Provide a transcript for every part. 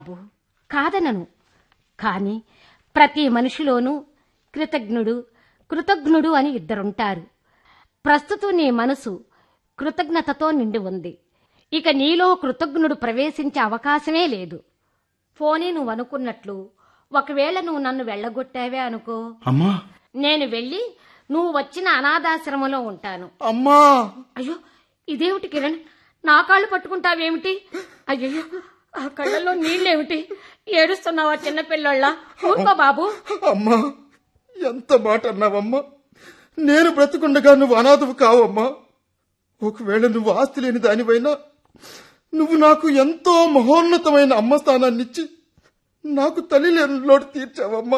బాబు కాదనను కాని ప్రతి మనిషిలోనూ కృతజ్ఞుడు కృతజ్ఞుడు అని ఇద్దరుంటారు ప్రస్తుతం నీ మనసు కృతజ్ఞతతో నిండి ఉంది ఇక నీలో కృతజ్ఞుడు ప్రవేశించే అవకాశమే లేదు పోనీ నువ్వు అనుకున్నట్లు ఒకవేళ నువ్వు నన్ను వెళ్ళగొట్టావే అనుకో అమ్మా నేను వెళ్ళి నువ్వు వచ్చిన అనాథాశ్రమంలో ఉంటాను అమ్మా అయ్యో ఇదేమిటి కిరణ్ నా కాళ్ళు పట్టుకుంటావేమిటి అయ్యో ఆ కళ్ళల్లో నీళ్ళేమిటి ఏడుస్తున్నావా చిన్నపిల్లళ్ళ ఊరుకో బాబు అమ్మా ఎంత మాట అన్నావమ్మా నేను బ్రతుకుండగా నువ్వు అనాథవు కావమ్మా ఒకవేళ నువ్వు ఆస్తి లేని దానివైనా నువ్వు నాకు ఎంతో మహోన్నతమైన అమ్మ స్థానాన్నిచ్చి నాకు తల్లి లేని లోటు తీర్చావమ్మా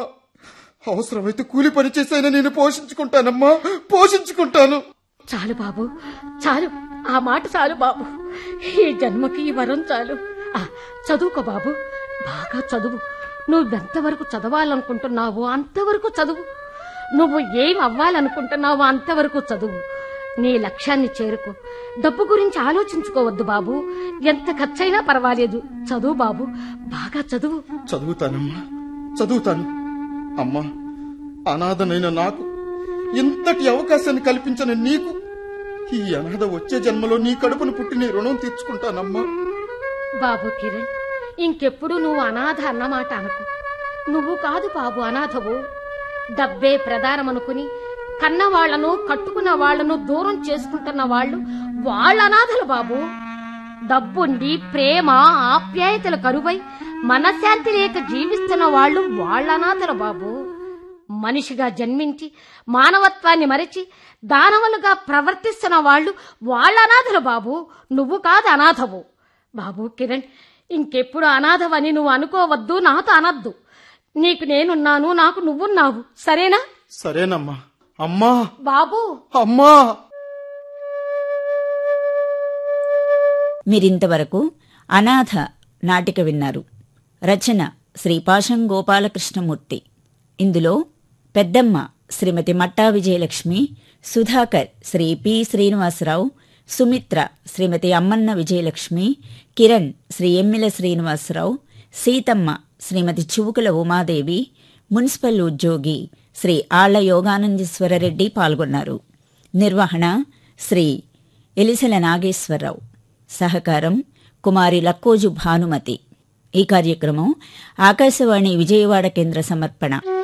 అవసరమైతే కూలి పని చేసైనా నేను పోషించుకుంటానమ్మా పోషించుకుంటాను చాలు బాబు చాలు ఆ మాట చాలు బాబు ఈ జన్మకి ఈ వరం చాలు ఆ, చదువుకో బాబు బాగా చదువు నువ్వెంతవరకు చదవాలనుకుంటున్నావో అంతవరకు చదువు నువ్వు ఏం అవ్వాలనుకుంటున్నావో అంతవరకు చదువు నీ లక్ష్యాన్ని చేరుకో డబ్బు గురించి ఆలోచించుకోవద్దు బాబు ఎంత ఖర్చైనా పర్వాలేదు చదువు బాబు బాగా చదువు చదువుతానమ్మా చదువుతాను అమ్మా అనాథనైన నాకు ఇంతటి అవకాశాన్ని కల్పించిన నీకు ఈ అనాథ వచ్చే జన్మలో నీ కడుపును పుట్టి నీ రుణం తీర్చుకుంటానమ్మా బాబు కిరణ్ ఇంకెప్పుడు నువ్వు అనాథ అన్నమాట అనకు నువ్వు కాదు బాబు అనాథవు డబ్బే ప్రధానమనుకుని కన్నవాళ్లను కట్టుకున్న వాళ్లను దూరం చేసుకుంటున్న వాళ్ళు వాళ్ళ అనాథలు బాబు డబ్బుండి ప్రేమ ఆప్యాయతలు కరువై మనశ్శాంతి లేక జీవిస్తున్న వాళ్ళు వాళ్ళ అనాథలు బాబు మనిషిగా జన్మించి మానవత్వాన్ని మరిచి దానవులుగా ప్రవర్తిస్తున్న వాళ్ళు వాళ్ళ అనాథలు బాబు నువ్వు కాదు అనాథవు బాబు కిరణ్ ఇంకెప్పుడు అనాథవని నువ్వు అనుకోవద్దు నాతో అనద్దు నీకు నేనున్నాను నాకు నువ్వున్నావు సరేనా సరేనమ్మా అమ్మా బాబు అమ్మా మీరింతవరకు అనాథ నాటిక విన్నారు రచన శ్రీ పాశం గోపాలకృష్ణమూర్తి ఇందులో పెద్దమ్మ శ్రీమతి మట్టా విజయలక్ష్మి సుధాకర్ శ్రీ పి శ్రీనివాసరావు సుమిత్ర శ్రీమతి అమ్మన్న విజయలక్ష్మి కిరణ్ శ్రీ ఎమ్మిల శ్రీనివాసరావు సీతమ్మ శ్రీమతి చివుకుల ఉమాదేవి మున్సిపల్ ఉద్యోగి శ్రీ ఆళ్ల యోగానందీశ్వరరెడ్డి పాల్గొన్నారు నిర్వహణ శ్రీ ఎలిసెల నాగేశ్వరరావు సహకారం కుమారి లక్కోజు భానుమతి ఈ కార్యక్రమం ఆకాశవాణి విజయవాడ కేంద్ర సమర్పణ